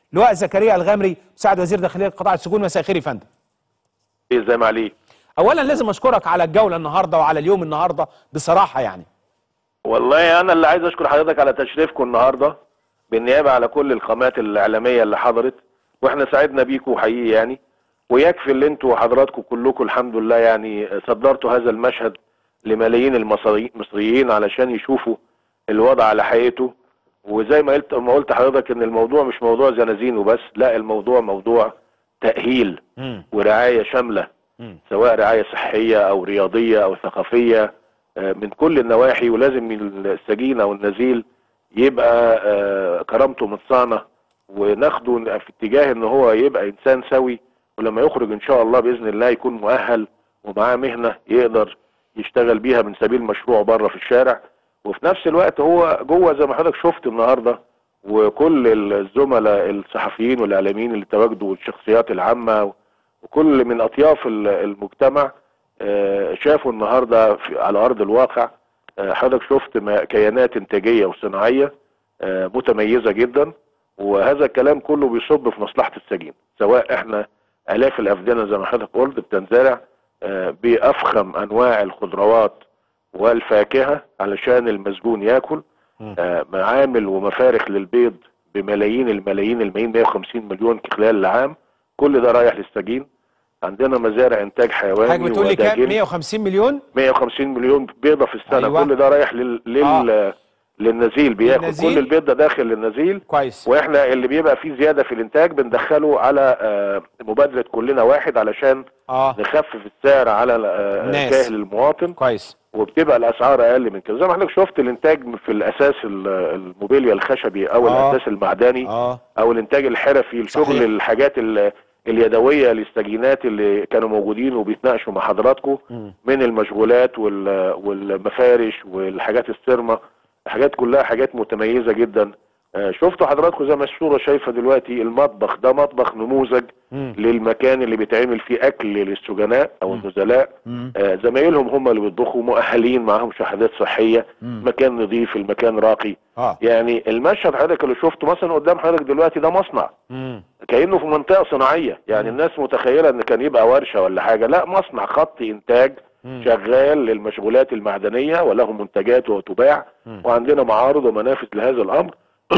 لواء زكريا الغامري مساعد وزير داخليه قطاع السجون مساء الخير يا فندم ايه زي ما عليه اولا لازم اشكرك على الجوله النهارده وعلى اليوم النهارده بصراحه يعني والله انا اللي عايز اشكر حضرتك على تشريفكم النهارده بالنيابه على كل القامات الاعلاميه اللي حضرت واحنا سعدنا بيكم حقيقي يعني ويكفي اللي انتوا وحضراتكم كلكم الحمد لله يعني صدرتوا هذا المشهد لملايين المصري- المصريين علشان يشوفوا الوضع على حقيقته وزي ما قلت ما قلت حضرتك ان الموضوع مش موضوع زنازين وبس لا الموضوع موضوع تأهيل مم. ورعاية شاملة مم. سواء رعاية صحية أو رياضية أو ثقافية آه، من كل النواحي ولازم السجين أو النزيل يبقى آه، كرامته متصانة وناخده في اتجاه ان هو يبقى انسان سوي ولما يخرج ان شاء الله باذن الله يكون مؤهل ومعاه مهنه يقدر يشتغل بيها من سبيل مشروع بره في الشارع وفي نفس الوقت هو جوه زي ما حضرتك شفت النهارده وكل الزملاء الصحفيين والاعلاميين اللي تواجدوا والشخصيات العامه وكل من اطياف ال- المجتمع آه، شافوا النهارده في- على ارض الواقع آه، حضرتك شفت ما- كيانات انتاجيه وصناعيه آه، متميزه جدا وهذا الكلام كله بيصب في مصلحه السجين سواء احنا الاف الافدنه زي ما حضرتك قلت بتنزرع آه، بافخم انواع الخضروات والفاكهه علشان المسجون ياكل مم. آه، معامل ومفارخ للبيض بملايين الملايين الملايين 150 مليون خلال العام كل ده رايح للسجين عندنا مزارع انتاج حيواني حضرتك بتقول لي كام وداجن. 150 مليون 150 مليون بيضه في السنه أيوة. كل ده رايح لل... لل... آه. للنزيل بياكل للنزيل؟ كل البيض ده داخل للنزيل كويس واحنا اللي بيبقى فيه زياده في الانتاج بندخله على آه، مبادره كلنا واحد علشان اه نخفف السعر على آه، الناس. كاهل المواطن كويس وبتبقى الاسعار اقل من كده زي ما حضرتك شفت الانتاج في الاساس ال- الموبيليا الخشبي او آه. الاساس المعدني اه او الانتاج الحرفي الشغل صحيح. الحاجات ال- اليدويه للسجينات اللي كانوا موجودين وبيتناقشوا مع حضراتكم مم. من المشغولات وال- والمفارش والحاجات السرمه حاجات كلها حاجات متميزه جدا آه، شفتوا حضراتكم زي ما الصوره شايفه دلوقتي المطبخ ده مطبخ نموذج مم. للمكان اللي بيتعمل فيه اكل للسجناء او مم. النزلاء مم. آه، زمايلهم هم اللي بيطبخوا مؤهلين معاهم شهادات صحيه مم. مكان نظيف المكان راقي اه يعني المشهد حضرتك اللي شفته مثلا قدام حضرتك دلوقتي ده مصنع مم. كانه في منطقه صناعيه يعني الناس متخيله ان كان يبقى ورشه ولا حاجه لا مصنع خط انتاج مم. شغال للمشغولات المعدنيه وله منتجات وتباع مم. وعندنا معارض ومنافذ لهذا الامر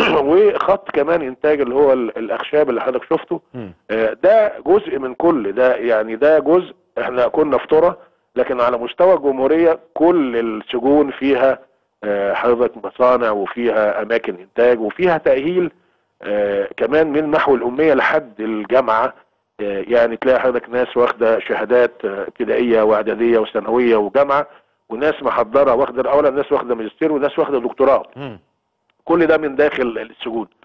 وخط كمان انتاج اللي هو ال- الاخشاب اللي حضرتك شفته مم. آه، ده جزء من كل ده يعني ده جزء احنا كنا في ترى لكن على مستوى الجمهوريه كل السجون فيها آه، حضرتك مصانع وفيها اماكن انتاج وفيها تاهيل آه، كمان من محو الاميه لحد الجامعه آه، يعني تلاقي حضرتك ناس واخده شهادات آه، ابتدائيه واعداديه وثانويه وجامعه وناس محضره واخده اولا ناس واخده ماجستير وناس واخده دكتوراه مم. كل ده من داخل السجون